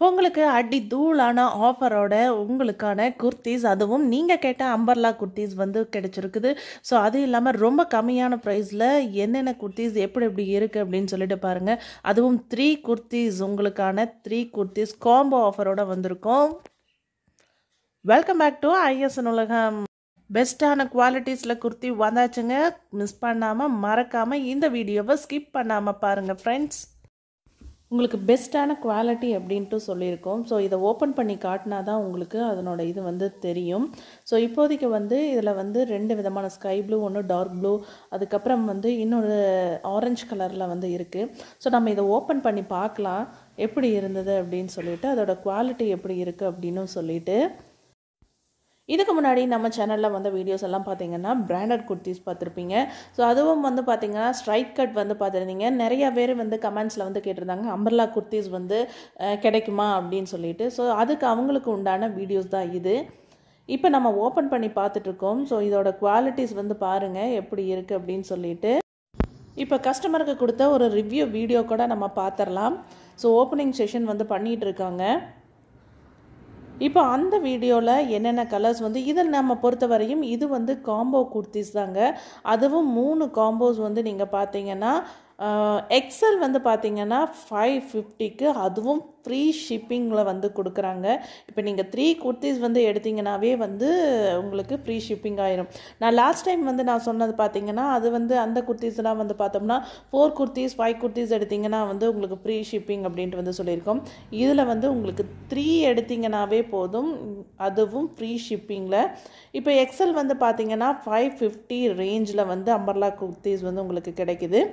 பொங்கலுக்கு அடி தூளான ஆஃபரோட உங்களுக்கான குர்த்திஸ் அதுவும் நீங்கள் கேட்ட அம்பர்லா குர்த்திஸ் வந்து கிடைச்சிருக்குது ஸோ அது இல்லாமல் ரொம்ப கம்மியான ப்ரைஸில் என்னென்ன குர்த்திஸ் எப்படி எப்படி இருக்குது அப்படின்னு சொல்லிட்டு பாருங்கள் அதுவும் த்ரீ குர்த்திஸ் உங்களுக்கான த்ரீ குர்த்திஸ் காம்போ ஆஃபரோட வந்திருக்கோம் வெல்கம் பேக் டு ஐஎஸ்என் உலகம் பெஸ்ட்டான குவாலிட்டிஸில் குர்த்தி வந்தாச்சுங்க மிஸ் பண்ணாமல் மறக்காமல் இந்த வீடியோவை ஸ்கிப் பண்ணாமல் பாருங்கள் ஃப்ரெண்ட்ஸ் உங்களுக்கு பெஸ்ட்டான குவாலிட்டி அப்படின்ட்டு சொல்லியிருக்கோம் ஸோ இதை ஓப்பன் பண்ணி காட்டினா தான் உங்களுக்கு அதனோட இது வந்து தெரியும் ஸோ இப்போதைக்கு வந்து இதில் வந்து ரெண்டு விதமான ஸ்கை ப்ளூ ஒன்று டார்க் ப்ளூ அதுக்கப்புறம் வந்து இன்னொரு ஆரஞ்சு கலரில் வந்து இருக்குது ஸோ நம்ம இதை ஓப்பன் பண்ணி பார்க்கலாம் எப்படி இருந்தது அப்படின்னு சொல்லிட்டு அதோட குவாலிட்டி எப்படி இருக்குது அப்படின்னு சொல்லிட்டு இதுக்கு முன்னாடி நம்ம சேனலில் வந்த வீடியோஸ் எல்லாம் பார்த்தீங்கன்னா பிராண்டட் குர்த்திஸ் பார்த்துருப்பீங்க ஸோ அதுவும் வந்து பார்த்தீங்கன்னா ஸ்ட்ரைட் கட் வந்து பார்த்துருந்தீங்க நிறைய பேர் வந்து கமெண்ட்ஸில் வந்து கேட்டிருந்தாங்க அம்பர்லா குர்த்திஸ் வந்து அஹ், கிடைக்குமா அப்படின்னு சொல்லிட்டு ஸோ அதுக்கு அவங்களுக்கு உண்டான வீடியோஸ் தான் இது இப்போ நம்ம ஓப்பன் பண்ணி பார்த்துட்ருக்கோம் ஸோ இதோட குவாலிட்டிஸ் வந்து பாருங்கள் எப்படி இருக்குது அப்படின்னு சொல்லிட்டு இப்போ கஸ்டமருக்கு கொடுத்த ஒரு ரிவ்யூ வீடியோ கூட நம்ம பார்த்துடலாம் ஸோ ஓப்பனிங் செஷன் வந்து பண்ணிகிட்டு இருக்காங்க இப்போ அந்த வீடியோவில் என்னென்ன கலர்ஸ் வந்து இதை நம்ம பொறுத்த வரையும் இது வந்து காம்போ குர்த்திஸ் தாங்க அதுவும் மூணு காம்போஸ் வந்து நீங்கள் பார்த்தீங்கன்னா எக்ஸல் வந்து பார்த்தீங்கன்னா ஃபைவ் ஃபிஃப்டிக்கு அதுவும் ஃப்ரீ ஷிப்பிங்கில் வந்து கொடுக்குறாங்க இப்போ நீங்கள் த்ரீ குர்த்திஸ் வந்து எடுத்தீங்கன்னாவே வந்து உங்களுக்கு ஃப்ரீ ஷிப்பிங் ஆயிரும் நான் லாஸ்ட் டைம் வந்து நான் சொன்னது பார்த்தீங்கன்னா அது வந்து அந்த குர்த்திஸ்லாம் வந்து பார்த்தோம்னா ஃபோர் குர்த்திஸ் ஃபைவ் குர்த்திஸ் எடுத்தீங்கன்னா வந்து உங்களுக்கு ஃப்ரீ ஷிப்பிங் அப்படின்ட்டு வந்து சொல்லியிருக்கோம் இதில் வந்து உங்களுக்கு த்ரீ எடுத்தீங்கன்னாவே போதும் அதுவும் ஃப்ரீ ஷிப்பிங்கில் இப்போ எக்ஸல் வந்து பார்த்தீங்கன்னா ஃபைவ் ஃபிஃப்டி ரேஞ்சில் வந்து அம்பர்லா குர்த்திஸ் வந்து உங்களுக்கு கிடைக்குது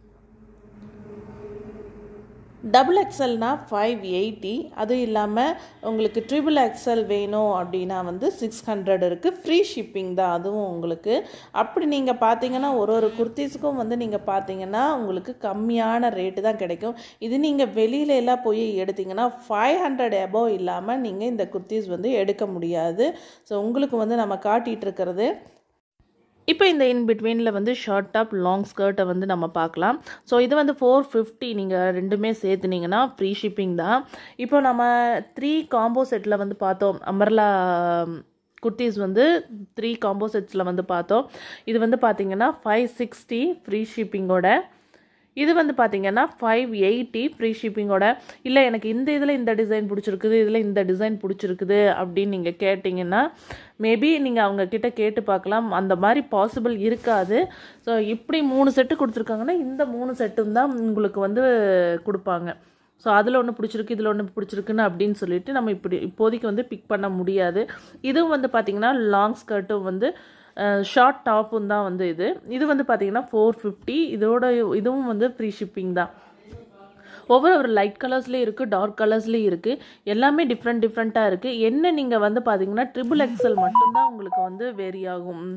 டபுள் எக்ஸல்னா ஃபைவ் எயிட்டி அது இல்லாமல் உங்களுக்கு ட்ரிபிள் எக்ஸல் வேணும் அப்படின்னா வந்து சிக்ஸ் ஹண்ட்ரட் இருக்குது ஃப்ரீ ஷிப்பிங் தான் அதுவும் உங்களுக்கு அப்படி நீங்கள் பார்த்தீங்கன்னா ஒரு ஒரு குர்த்திஸுக்கும் வந்து நீங்கள் பார்த்தீங்கன்னா உங்களுக்கு கம்மியான ரேட்டு தான் கிடைக்கும் இது நீங்கள் வெளியில எல்லாம் போய் எடுத்தீங்கன்னா ஃபைவ் ஹண்ட்ரட் எபோவ் இல்லாமல் நீங்கள் இந்த குர்த்திஸ் வந்து எடுக்க முடியாது ஸோ உங்களுக்கு வந்து நம்ம காட்டிகிட்டு இருக்கிறது இப்போ இந்த இன் பிட்வீனில் வந்து ஷார்ட் டாப் லாங் ஸ்கர்ட்டை வந்து நம்ம பார்க்கலாம் ஸோ இது வந்து ஃபோர் ஃபிஃப்டி நீங்கள் ரெண்டுமே சேர்த்துனீங்கன்னா ஃப்ரீ ஷிப்பிங் தான் இப்போ நம்ம த்ரீ காம்போ செட்டில் வந்து பார்த்தோம் அம்பர்லா குர்த்திஸ் வந்து த்ரீ காம்போ செட்ஸில் வந்து பார்த்தோம் இது வந்து பார்த்தீங்கன்னா ஃபைவ் சிக்ஸ்டி ஃப்ரீ ஷிப்பிங்கோட இது வந்து பார்த்தீங்கன்னா ஃபைவ் எயிட்டி ஃப்ரீ ஷிப்பிங்கோட இல்லை எனக்கு இந்த இதில் இந்த டிசைன் பிடிச்சிருக்குது இதில் இந்த டிசைன் பிடிச்சிருக்குது அப்படின்னு நீங்கள் கேட்டிங்கன்னா மேபி நீங்கள் அவங்க கிட்ட கேட்டு பார்க்கலாம் அந்த மாதிரி பாசிபிள் இருக்காது ஸோ இப்படி மூணு செட்டு கொடுத்துருக்காங்கன்னா இந்த மூணு செட்டும் தான் உங்களுக்கு வந்து கொடுப்பாங்க ஸோ அதில் ஒன்று பிடிச்சிருக்கு இதில் ஒன்று பிடிச்சிருக்குன்னு அப்படின்னு சொல்லிட்டு நம்ம இப்படி இப்போதைக்கு வந்து பிக் பண்ண முடியாது இதுவும் வந்து பார்த்திங்கன்னா லாங் ஸ்கர்ட்டும் வந்து ஷார்ட் டாப்பும் தான் வந்து இது இது வந்து பார்த்தீங்கன்னா ஃபோர் ஃபிஃப்டி இதோட இதுவும் வந்து ஃப்ரீ ஷிப்பிங் தான் ஒவ்வொரு ஒரு லைட் கலர்ஸ்லேயும் இருக்குது டார்க் கலர்ஸ்லேயும் இருக்குது எல்லாமே டிஃப்ரெண்ட் டிஃப்ரெண்ட்டாக இருக்குது என்ன நீங்கள் வந்து பார்த்தீங்கன்னா ட்ரிபிள் எக்ஸல் மட்டும்தான் உங்களுக்கு வந்து வேரி ஆகும்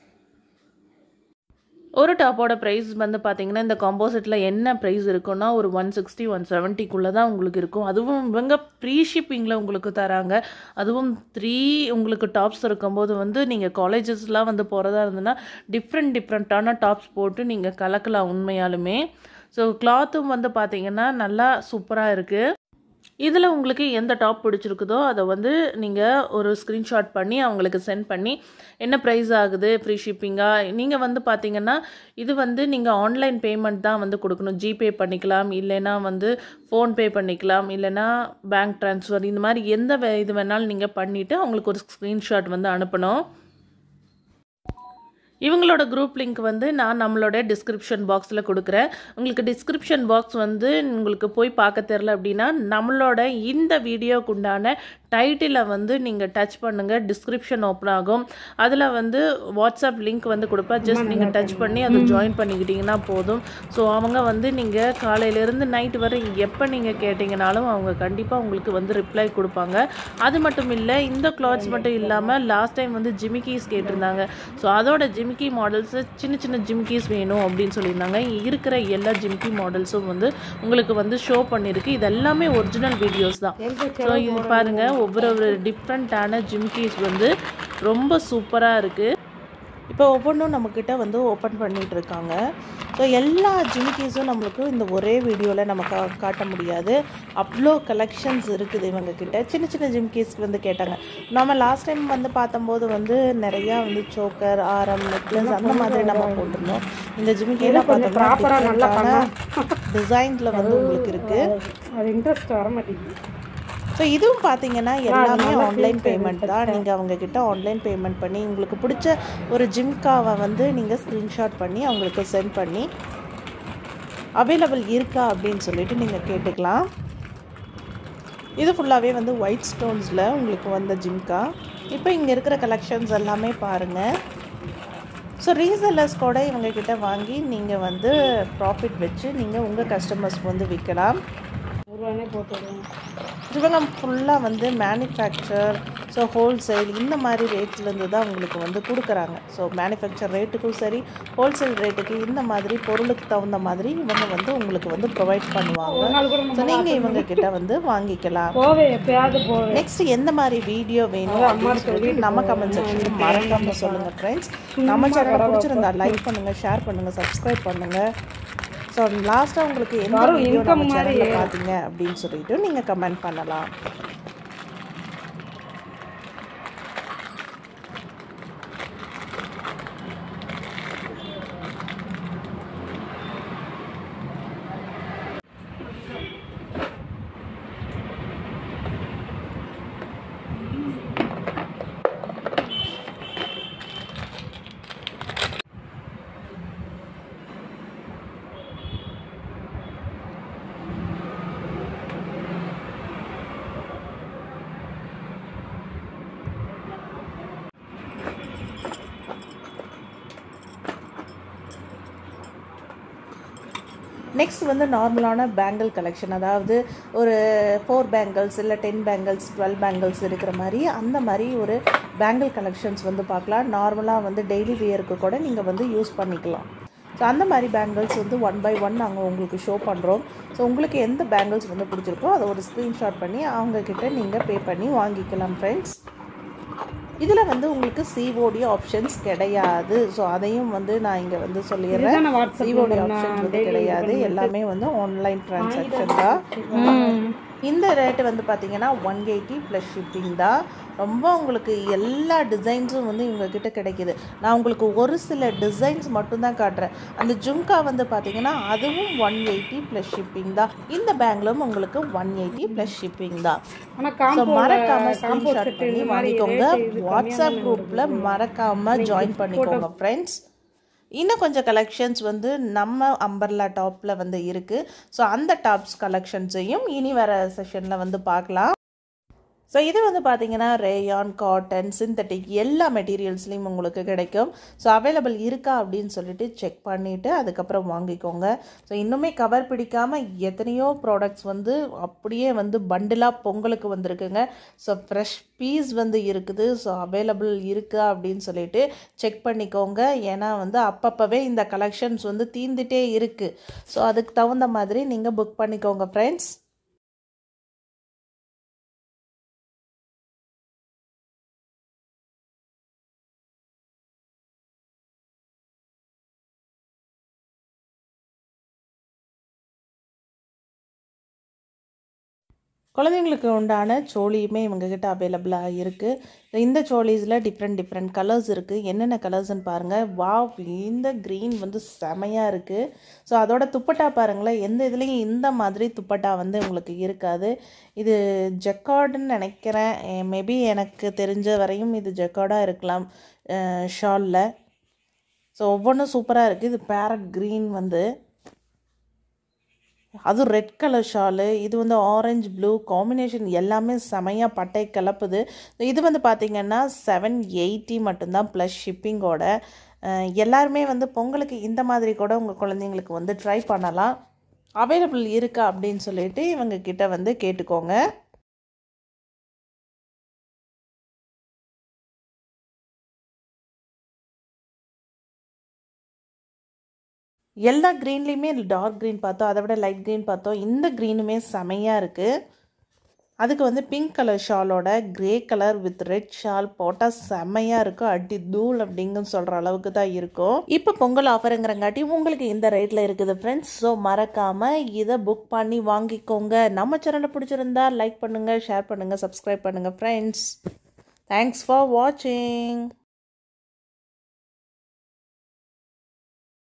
ஒரு டாப்போட ப்ரைஸ் வந்து பார்த்தீங்கன்னா இந்த காம்போசிட்டில் என்ன ப்ரைஸ் இருக்குன்னா ஒரு ஒன் சிக்ஸ்டி ஒன் செவன்ட்டிக்குள்ளே தான் உங்களுக்கு இருக்கும் அதுவும் இவங்க ப்ரீ ஷிப்பிங்கில் உங்களுக்கு தராங்க அதுவும் த்ரீ உங்களுக்கு டாப்ஸ் இருக்கும்போது வந்து நீங்கள் காலேஜஸ்லாம் வந்து போகிறதா இருந்ததுன்னா டிஃப்ரெண்ட் டிஃப்ரெண்ட்டான டாப்ஸ் போட்டு நீங்கள் கலக்கலாம் உண்மையாலுமே ஸோ கிளாத்தும் வந்து பார்த்தீங்கன்னா நல்லா சூப்பராக இருக்குது இதில் உங்களுக்கு எந்த டாப் பிடிச்சிருக்குதோ அதை வந்து நீங்கள் ஒரு ஸ்க்ரீன்ஷாட் பண்ணி அவங்களுக்கு சென்ட் பண்ணி என்ன ப்ரைஸ் ஆகுது ஃப்ரீ ஷிப்பிங்காக நீங்கள் வந்து பார்த்தீங்கன்னா இது வந்து நீங்கள் ஆன்லைன் பேமெண்ட் தான் வந்து கொடுக்கணும் ஜிபே பண்ணிக்கலாம் இல்லைன்னா வந்து ஃபோன்பே பண்ணிக்கலாம் இல்லைன்னா பேங்க் ட்ரான்ஸ்ஃபர் இந்த மாதிரி எந்த வே- இது வேணாலும் நீங்கள் பண்ணிவிட்டு அவங்களுக்கு ஒரு ஸ்க்ரீன்ஷாட் வந்து அனுப்பணும் இவங்களோட குரூப் லிங்க் வந்து நான் நம்மளோட டிஸ்கிரிப்ஷன் பாக்ஸில் கொடுக்குறேன் உங்களுக்கு டிஸ்கிரிப்ஷன் பாக்ஸ் வந்து உங்களுக்கு போய் பார்க்க தெரில அப்படின்னா நம்மளோட இந்த வீடியோக்கு உண்டான டைட்டிலை வந்து நீங்கள் டச் பண்ணுங்கள் டிஸ்கிரிப்ஷன் ஓப்பன் ஆகும் அதில் வந்து வாட்ஸ்அப் லிங்க் வந்து கொடுப்பேன் ஜஸ்ட் நீங்கள் டச் பண்ணி அதை ஜாயின் பண்ணிக்கிட்டிங்கன்னா போதும் ஸோ அவங்க வந்து நீங்கள் காலையிலேருந்து நைட் வரை எப்போ நீங்கள் கேட்டிங்கனாலும் அவங்க கண்டிப்பாக உங்களுக்கு வந்து ரிப்ளை கொடுப்பாங்க அது மட்டும் இல்லை இந்த கிளாத்ஸ் மட்டும் இல்லாமல் லாஸ்ட் டைம் வந்து ஜிமிக்கீஸ் கேட்டிருந்தாங்க ஸோ அதோட ஜிமிக்கி மாடல்ஸு சின்ன சின்ன ஜிமிக்கீஸ் வேணும் அப்படின்னு சொல்லியிருந்தாங்க இருக்கிற எல்லா ஜிமிக்கி மாடல்ஸும் வந்து உங்களுக்கு வந்து ஷோ பண்ணியிருக்கு இது எல்லாமே ஒரிஜினல் வீடியோஸ் தான் ஸோ இது பாருங்கள் ஒவ்வொரு ஒரு டிஃப்ரெண்ட்டான ஜிமிக்கீஸ் வந்து ரொம்ப சூப்பராக இருக்குது இப்போ ஒவ்வொன்றும் நம்மக்கிட்ட வந்து ஓப்பன் பண்ணிட்டு இருக்காங்க ஸோ ஸோ எல்லா ஜிமிக்கீஸும் நம்மளுக்கு இந்த ஒரே வீடியோவில் நம்ம கா காட்ட முடியாது அவ்வளோ கலெக்ஷன்ஸ் இருக்குது இவங்க கிட்ட சின்ன சின்ன ஜிமிக்கீஸ்க்கு வந்து கேட்டாங்க நம்ம லாஸ்ட் டைம் வந்து பார்த்தம்போது வந்து நிறையா வந்து சோக்கர் ஆரம் நெக்லஸ் அந்த மாதிரி நம்ம போட்டிருந்தோம் இந்த ஜிமிக்கியில் பார்த்தோம்னா டிசைன்ஸில் வந்து உங்களுக்கு இருக்குது அது இன்ட்ரெஸ்ட் வர மாட்டேங்குது ஸோ இதுவும் பார்த்தீங்கன்னா எல்லாமே ஆன்லைன் பேமெண்ட் தான் நீங்கள் அவங்கக்கிட்ட ஆன்லைன் பேமெண்ட் பண்ணி உங்களுக்கு பிடிச்ச ஒரு ஜிம்காவை வந்து நீங்கள் ஸ்க்ரீன்ஷாட் பண்ணி அவங்களுக்கு சென்ட் பண்ணி அவைலபிள் இருக்கா அப்படின்னு சொல்லிட்டு நீங்கள் கேட்டுக்கலாம் இது ஃபுல்லாகவே வந்து ஒயிட் ஸ்டோன்ஸில் உங்களுக்கு வந்த ஜிம்கா இப்போ இங்கே இருக்கிற கலெக்ஷன்ஸ் எல்லாமே பாருங்கள் ஸோ ரீசெல்லர்ஸ் கூட இவங்கக்கிட்ட வாங்கி நீங்கள் வந்து ப்ராஃபிட் வச்சு நீங்கள் உங்கள் கஸ்டமர்ஸ்க்கு வந்து விற்கலாம் ஒரு ரூபானே போட்டுடுவோம் இவங்க ஃபுல்லாக வந்து மேனுஃபேக்சர் ஸோ ஹோல்சேல் இந்த மாதிரி ரேட்லேருந்து தான் உங்களுக்கு வந்து கொடுக்குறாங்க ஸோ மேனுஃபேக்சர் ரேட்டுக்கும் சரி ஹோல்சேல் ரேட்டுக்கு இந்த மாதிரி பொருளுக்கு தகுந்த மாதிரி இவங்க வந்து உங்களுக்கு வந்து ப்ரொவைட் பண்ணுவாங்க ஒரு நாள் கூட ஸோ நீங்கள் இவங்க கிட்ட வந்து வாங்கிக்கலாம் போவே எப்பயாவது போவேன் நெக்ஸ்ட் எந்த மாதிரி வீடியோ வேணும் அப்படின்னு சொல்லிட்டு நம்ம கமெண்ட் செக்ஷனில் மறக்காம சொல்லுங்கள் ஃப்ரெண்ட்ஸ் நம்ம சேனலை பிடிச்சிருந்தா லைக் பண்ணுங்கள் ஷேர் பண்ணுங்கள் சப்ஸ்கிரைப் பண்ணுங்கள் ஸோ லாஸ்ட்டாக உங்களுக்கு எந்த வரும் வீடியோ income நம்ம மாதிரி. சேனலில் பார்த்தீங்க அப்படின்னு சொல்லிட்டு நீங்கள் கமெண்ட் பண்ணலாம் நெக்ஸ்ட் வந்து நார்மலான பேங்கிள் கலெக்ஷன் அதாவது ஒரு ஃபோர் பேங்கிள்ஸ் இல்லை டென் பேங்கிள்ஸ் டுவெல் பேங்கிள்ஸ் இருக்கிற மாதிரி அந்த மாதிரி ஒரு பேங்கிள் கலெக்ஷன்ஸ் வந்து பார்க்கலாம் நார்மலாக வந்து டெய்லி வியருக்கு கூட நீங்கள் வந்து யூஸ் பண்ணிக்கலாம் ஸோ அந்த மாதிரி பேங்கிள்ஸ் வந்து ஒன் பை ஒன் நாங்கள் உங்களுக்கு ஷோ பண்ணுறோம் ஸோ உங்களுக்கு எந்த பேங்கிள்ஸ் வந்து பிடிச்சிருக்கோ அதை ஒரு ஸ்க்ரீன்ஷாட் பண்ணி அவங்கக்கிட்ட நீங்கள் பே பண்ணி வாங்கிக்கலாம் ஃப்ரெண்ட்ஸ் இதில் வந்து உங்களுக்கு சிஓடி ஆப்ஷன்ஸ் கிடையாது ஸோ அதையும் வந்து நான் இங்கே வந்து சொல்லிடுறேன் இதுதானே வாட்ஸ்அப் சிஓடி ஆப்ஷன்ஸ் வந்து கிடையாது எல்லாமே வந்து ஆன்லைன் டிரான்சாக்ஷன் தான் இந்த ரேட்டு வந்து பார்த்தீங்கன்னா ஒன் எயிட்டி ப்ளஸ் ஷிப்பிங் தான் ரொம்ப உங்களுக்கு எல்லா டிசைன்ஸும் வந்து இவங்க கிட்ட கிடைக்குது நான் உங்களுக்கு ஒரு சில டிசைன்ஸ் மட்டும்தான் காட்டுறேன் அந்த ஜும்கா வந்து பார்த்தீங்கன்னா அதுவும் ஒன் எயிட்டி ப்ளஸ் ஷிப்பிங் தான் இந்த பேங்க்லும் உங்களுக்கு ஒன் எயிட்டி ப்ளஸ் ஷிப்பிங் தான் ஆனால் ஸோ காம்போ மறக்காம காம்போ ஸ்க்ரீன்ஷாட் செட்டு பண்ணி இந்த மாதிரி வாங்கிக்கோங்க rate இது வாட்ஸ்அப் குரூப்பில் மறக்காம ஜாயின் பண்ணிக்கோங்க ஃப்ரெண்ட்ஸ் இன்னும் கொஞ்சம் கலெக்ஷன்ஸ் வந்து நம்ம அம்பர்லா டாப்பில் வந்து இருக்குது ஸோ அந்த டாப்ஸ் கலெக்ஷன்ஸையும் இனி வர செஷனில் வந்து பார்க்கலாம் ஸோ இது வந்து பார்த்தீங்கன்னா ரேயான் காட்டன் சிந்தட்டிக் எல்லா மெட்டீரியல்ஸ்லையும் உங்களுக்கு கிடைக்கும் ஸோ அவைலபிள் இருக்கா அப்படின்னு சொல்லிட்டு செக் பண்ணிவிட்டு அதுக்கப்புறம் வாங்கிக்கோங்க ஸோ இன்னுமே கவர் பிடிக்காமல் எத்தனையோ ப்ராடக்ட்ஸ் வந்து அப்படியே வந்து பண்டிலாக பொங்கலுக்கு வந்திருக்குங்க ஸோ ஃப்ரெஷ் பீஸ் வந்து இருக்குது ஸோ அவைலபிள் இருக்கா அப்படின்னு சொல்லிட்டு செக் பண்ணிக்கோங்க ஏன்னா வந்து அப்பப்போவே இந்த கலெக்ஷன்ஸ் வந்து தீந்துட்டே இருக்குது ஸோ அதுக்கு தகுந்த மாதிரி நீங்கள் புக் பண்ணிக்கோங்க ஃப்ரெண்ட்ஸ் குழந்தைங்களுக்கு உண்டான சோழியுமே இவங்கக்கிட்ட அவைலபிளாக இருக்குது இந்த சோழிஸில் டிஃப்ரெண்ட் டிஃப்ரெண்ட் கலர்ஸ் இருக்குது என்னென்ன கலர்ஸ்னு பாருங்கள் வாவ் இந்த க்ரீன் வந்து செமையாக இருக்குது ஸோ அதோட துப்பட்டா பாருங்களேன் எந்த இதுலேயும் இந்த மாதிரி துப்பட்டா வந்து உங்களுக்கு இருக்காது இது ஜெக்கார்டுன்னு நினைக்கிறேன் மேபி எனக்கு தெரிஞ்ச வரையும் இது ஜெக்கார்டாக இருக்கலாம் ஷாலில் ஸோ ஒவ்வொன்றும் சூப்பராக இருக்குது இது பேரட் க்ரீன் வந்து அதுவும் ரெட் கலர் ஷாலு இது வந்து ஆரஞ்சு ப்ளூ காம்பினேஷன் எல்லாமே செமையாக பட்டை கலப்புது இது வந்து பார்த்திங்கன்னா செவன் எயிட்டி மட்டும்தான் ப்ளஸ் ஷிப்பிங்கோட எல்லாருமே வந்து பொங்கலுக்கு இந்த மாதிரி கூட உங்கள் குழந்தைங்களுக்கு வந்து ட்ரை பண்ணலாம் அவைலபிள் இருக்கா அப்படின்னு சொல்லிட்டு இவங்க கிட்ட வந்து கேட்டுக்கோங்க எல்லா க்ரீன்லேயுமே டார்க் க்ரீன் பார்த்தோம் அதை விட லைட் க்ரீன் பார்த்தோம் இந்த க்ரீனுமே செமையாக இருக்குது அதுக்கு வந்து பிங்க் கலர் ஷாலோட grey colour with red shawl போட்டால் செம்மையாக இருக்கும் அடி தூள் அப்படிங்கன்னு சொல்கிற அளவுக்கு தான் இருக்கும் இப்போ பொங்கல் ஆஃபருங்கிறங்காட்டி உங்களுக்கு இந்த ரேட்டில் இருக்குது ஃப்ரெண்ட்ஸ் ஸோ மறக்காமல் இதை புக் பண்ணி வாங்கிக்கோங்க நம்ம சேனலை பிடிச்சிருந்தா லைக் பண்ணுங்கள் ஷேர் பண்ணுங்கள் சப்ஸ்கிரைப் பண்ணுங்கள் ஃப்ரெண்ட்ஸ் தேங்க்ஸ் ஃபார் வாட்சிங்